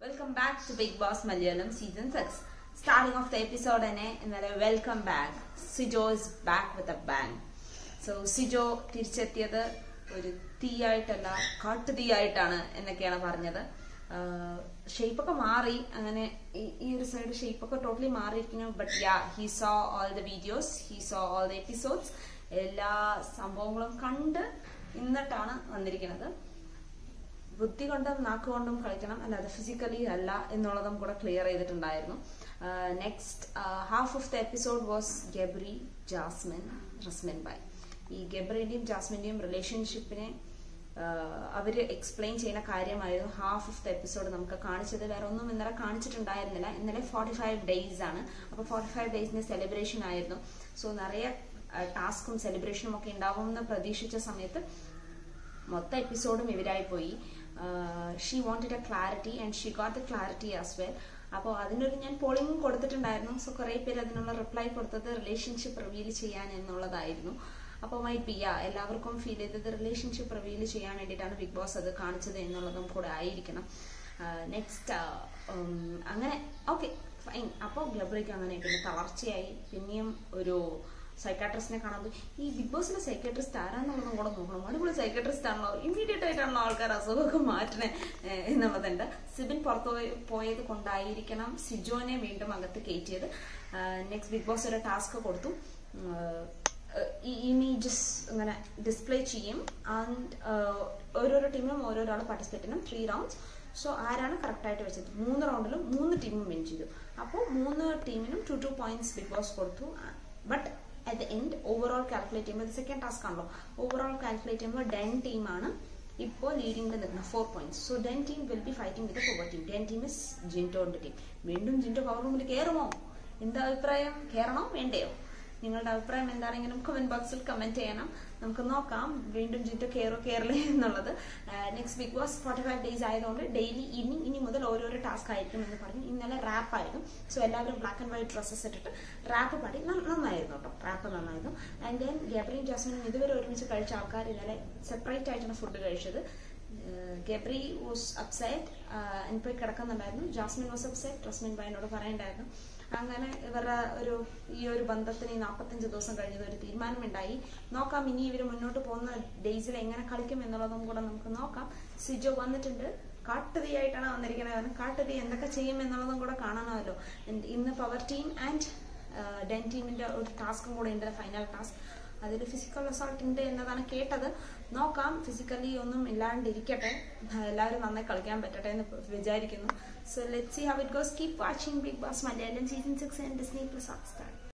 welcome back to Bigg Boss Malayalam season six starting of the episode തന്നെ ഇന്നലെ welcome back Sijo is back with a bang so Sijo തിരിച്ചെത്തിയത് ഒരു തീയായിട്ടല്ല കാട്ടുതീയായിട്ടാണ് എന്നൊക്കെയാണ് പറഞ്ഞത് ഷേപ്പൊക്കെ മാറി അങ്ങനെ ഈ- ഈ ഒരു സൈഡ് ഷേപ്പൊക്കെ ടോട്ടലി മാറിയിരിക്കുന്നു but yeah he saw all the videos he saw all the episodes എല്ലാ സംഭവങ്ങളും കണ്ട് ഇന്നിട്ടാണ് വന്നിരിക്കുന്നത് ബുദ്ധി കൊണ്ടും നാക്ക് കൊണ്ടും കളിക്കണം അല്ലാതെ ഫിസിക്കലി അല്ല എന്നുള്ളതും കൂടെ ക്ലിയർ ചെയ്തിട്ടുണ്ടായിരുന്നു next half of the episode was Gabri Jasmine Resmin Bai ഈ ഗബ്രിന്റെയും ജാസ്മിന്റെയും റിലേഷൻഷിപ്പിനെ അവർ എക്സ്പ്ലെയിൻ ചെയ്യുന്ന കാര്യമായിരുന്നു ഹാഫ് ഓഫ് ദ എപ്പിസോഡ് നമുക്ക് കാണിച്ചത് വേറെ ഒന്നും ഇന്നലെ കാണിച്ചിട്ടുണ്ടായിരുന്നില്ല ഇന്നലെ ഫോർട്ടി ഫൈവ് ഡേയ്സ് ആണ് അപ്പോൾ ഫോർട്ടി ഫൈവ് ഡേയ്സിന്റെ സെലിബ്രേഷൻ ആയിരുന്നു സോ നിറയെ ടാസ്കും സെലിബ്രേഷനും ഒക്കെ ഉണ്ടാവുമെന്ന് പ്രതീക്ഷിച്ച സമയത്ത് മൊത്തം എപ്പിസോഡും ഇവരായി പോയി she wanted a clarity and she got the clarity as well അപ്പോൾ അതിനൊരു ഞാൻ പോളിംഗ് കൊടുത്തിട്ടുണ്ടായിരുന്നു സോ കുറേ പേര് അതിനുള്ള റിപ്ലൈ കൊടുത്തത് റിലേഷൻഷിപ്പ് റിവീൽ ചെയ്യാൻ എന്നുള്ളതായിരുന്നു അപ്പോൾ മൈറ്റ് ബി യാ എല്ലാവർക്കും ഫീൽ ചെയ്തത് റിലേഷൻഷിപ്പ് റിവീൽ ചെയ്യാൻ വേണ്ടിയിട്ടാണ് ബിഗ് ബോസ് അത് കാണിച്ചത് എന്നുള്ളതും കൂടെ ആയിരിക്കണം നെക്സ്റ്റ് അങ്ങനെ ഓക്കെ ഫൈൻ അപ്പോൾ ഗബ്രിക്ക് അങ്ങനെ പിന്നെ തളർച്ചയായി പിന്നെയും ഒരു സൈക്കാട്രിസ്റ്റിനെ കാണാൻ പോയി ഈ ബിഗ് ബോസിലെ സൈക്കാട്രിസ്റ്റ് ആരാന്നുള്ളതും കൂടെ നോക്കണം അടിപൊളി സൈക്കാട്രിസ്റ്റ് ആണല്ലോ ഇമ്മീഡിയറ്റ് ആയിട്ടാണല്ലോ ആൾക്കാർ അസുഖമൊക്കെ മാറ്റണേ ഏഹ് എന്നുള്ളതുണ്ട് സിബിൻ പുറത്തു പോയി- പോയത് കൊണ്ടായിരിക്കണം സിജോനെ വീണ്ടും അകത്ത് കയറ്റിയത് നെക്സ്റ്റ് ബിഗ് ബോസ് ഒരു ടാസ്ക് കൊടുത്തു ആഹ് ഈ ഇമേജസ് ഇങ്ങനെ ഡിസ്പ്ലേ ചെയ്യും ആൻഡ് ഓരോരോ ടീമിലും ഓരോരാൾ പാർട്ടിസിപ്പേറ്റ് ചെയ്യണം ത്രീ റൗണ്ട്സ് സോ ആരാണ് കറക്റ്റ് ആയിട്ട് വെച്ചത് മൂന്ന് റൗണ്ടിലും മൂന്ന് ടീമും വിൻ ചെയ്തു അപ്പോൾ മൂന്ന് ടീമിനും two two points Bigg Boss കൊടുത്തു but at the end overall calculate ചെയ്യുമ്പോൾ ഇത് സെക്കൻഡ് ടാസ്ക് ആണല്ലോ ഓവറോൾ കാൽക്കുലേറ്റ് ചെയ്യുമ്പോൾ ഡെൻ ടീമാണ് ഇപ്പോൾ ലീഡിംഗിൽ നിൽക്കുന്ന four points so den team will be fighting with power team den team is ജിൻറ്റോന്റെ ടീം വീണ്ടും ജിൻറ്റോ പവർ റൂമിൽ കയറുമോ എന്താ അഭിപ്രായം കയറണോ വേണ്ടയോ നിങ്ങളുടെ അഭിപ്രായം എന്താണെങ്കിലും കമന്റ് ബോക്സിൽ കമന്റ് ചെയ്യണം നമുക്ക് നോക്കാം വീണ്ടും ജിറ്റോ കയറോ കേരള എന്നുള്ളത് next Bigg Boss forty five days ആയതുകൊണ്ട് ഡെയിലി ഇനി ഇനി മുതൽ ഓരോരോ ടാസ്ക് ആയിരിക്കും എന്ന് പറഞ്ഞു ഇന്നലെ റാപ്പ് ആയിരുന്നു സോ എല്ലാവരും ബ്ലാക്ക് ആൻഡ് വൈറ്റ് ഡ്രസ്സസ് ഇട്ടിട്ട് റാപ്പ് പാടി ന- നന്നായിരുന്നു കേട്ടോ റാപ്പ് നന്നായിരുന്നു ആൻഡ് ദെൻ ഗബ്രിയും ജാസ്മിനും ഇതുവരെ ഒരുമിച്ച് കഴിച്ച ആൾക്കാർ ഇന്നലെ സെപ്പറേറ്റ് ആയിട്ടാണ് ഫുഡ് കഴിച്ചത് ഗബ്രി വാസ് അപ്സെറ്റ് പോയി കിടക്കുന്നുണ്ടായിരുന്നു ജാസ്മിൻ വാസ് അപ്സെറ്റ് റസ്മിൻ ബൈനോട് പറയണ്ടായിരുന്നു അങ്ങനെ ഇവരുടെ ഒരു ഈ ഒരു ബന്ധത്തിന് ഈ നാൽപ്പത്തഞ്ച് ദിവസം കഴിഞ്ഞത് ഒരു തീരുമാനമുണ്ടായി നോക്കാം ഇനി ഇവർ മുന്നോട്ട് പോകുന്ന ഡേയ്സിൽ എങ്ങനെ കളിക്കും എന്നുള്ളതും കൂടെ നമുക്ക് നോക്കാം സിജോ വന്നിട്ടുണ്ട് കാട്ടുതീയായിട്ടാണ് വന്നിരിക്കുന്നത് കാരണം കാട്ടുതീ എന്തൊക്കെ ചെയ്യും എന്നുള്ളതും കൂടെ കാണണമല്ലോ And ഇന്ന് പവർ ടീം ആൻഡ് ഡെൻ ടീമിന്റെ ഒരു ടാസ്കും കൂടെ ഉണ്ട് ഫൈനൽ ടാസ്ക് അതിൽ ഫിസിക്കൽ അസോൾട്ട് ഉണ്ട് എന്നതാണ് കേട്ടത് നോക്കാം ഫിസിക്കലി ഒന്നും ഇല്ലാണ്ടിരിക്കട്ടെ എല്ലാവരും നന്നായി കളിക്കാൻ പറ്റട്ടെ എന്ന് വിചാരിക്കുന്നു so let see how it goes keep watching Bigg Boss Malayalam season six and Disney plus Hotstar